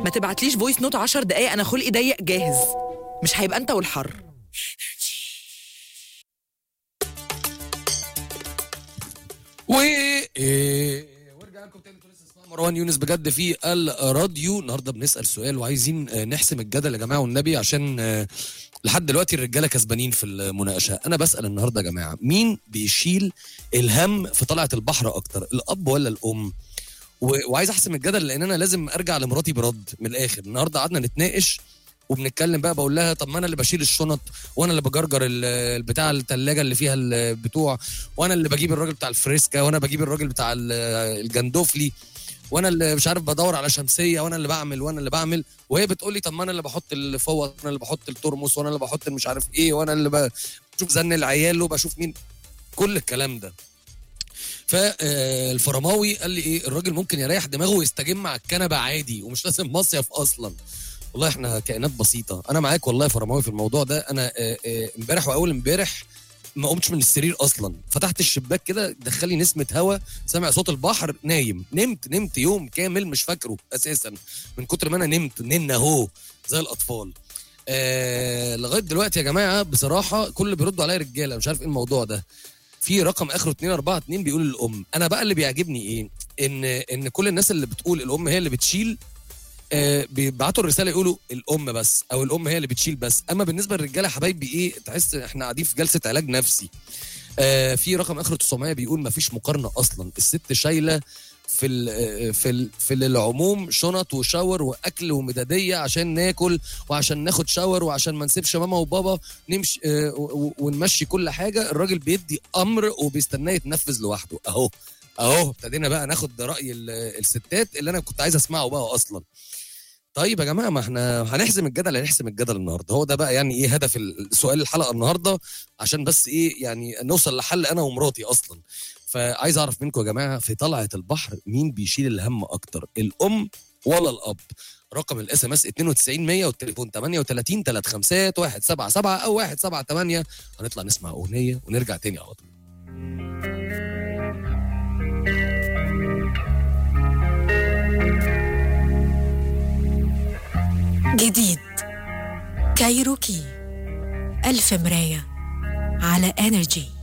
ما تبعتليش فويس نوت 10 دقايق انا خلقي ضيق جاهز مش هيبقى انت والحر و إيه، ورجع لكم تاني انتوا لسه اسمها مروان يونس بجد في الراديو النهارده بنسال سؤال وعايزين آه، نحسم الجدل يا جماعه والنبي عشان آه، لحد دلوقتي الرجاله كسبانين في المناقشه انا بسال النهارده يا جماعه مين بيشيل الهم في طلعه البحر اكتر الاب ولا الام و- وعايز احسم الجدل لان انا لازم ارجع لمراتي برد من الاخر النهارده قعدنا نتناقش وبنتكلم بقى بقول لها طب ما انا اللي بشيل الشنط وانا اللي بجرجر ال- البتاع الثلاجه اللي فيها البتوع وانا اللي بجيب الراجل بتاع الفريسكا وانا بجيب الراجل بتاع ال- الجندوفلي وانا اللي مش عارف بدور على شمسيه وانا اللي بعمل وانا اللي بعمل وهي بتقول لي طب ما انا اللي بحط الفوط وانا اللي بحط الترمس وانا اللي بحط مش عارف ايه وانا اللي بشوف زن العيال وبشوف مين كل الكلام ده فالفرماوي قال لي ايه الراجل ممكن يريح دماغه ويستجم على الكنبه عادي ومش لازم مصيف اصلا والله احنا كائنات بسيطه انا معاك والله يا فرماوي في الموضوع ده انا آه، آه، امبارح واول امبارح ما قمتش من السرير اصلا فتحت الشباك كده دخلي نسمه هوا سامع صوت البحر نايم نمت نمت يوم كامل مش فاكره اساسا من كتر ما انا نمت نمنا اهو زي الاطفال آه لغايه دلوقتي يا جماعه بصراحه كل اللي بيردوا عليا رجاله مش عارف ايه الموضوع ده في رقم اخره 242 بيقول الام انا بقى اللي بيعجبني ايه ان ان كل الناس اللي بتقول الام هي اللي بتشيل آه، بيبعتوا الرساله يقولوا الام بس او الام هي اللي بتشيل بس اما بالنسبه للرجاله يا حبايبي ايه تحس احنا قاعدين في جلسه علاج نفسي آه، في رقم اخر 900 بيقول ما فيش مقارنه اصلا الست شايله في ال في ال في العموم شنط وشاور واكل ومداديه عشان ناكل وعشان ناخد شاور وعشان ما نسيبش ماما وبابا نمشي آه، و- و- ونمشي كل حاجه الراجل بيدي امر وبيستناه يتنفذ لوحده اهو اهو ابتدينا بقى ناخد راي ال- الستات اللي انا كنت عايز اسمعه بقى اصلا طيب يا جماعه ما احنا هنحسم الجدل هنحسم الجدل النهارده هو ده بقى يعني ايه هدف ال- سؤال الحلقه النهارده عشان بس ايه يعني نوصل لحل انا ومراتي اصلا فعايز اعرف منكم يا جماعه في طلعه البحر مين بيشيل الهم اكتر الام ولا الاب رقم الاس ام اس 92 100 والتليفون 38 35 177 او 178 هنطلع نسمع اغنيه ونرجع تاني على طول جديد كايروكي ألف مراية على انرجي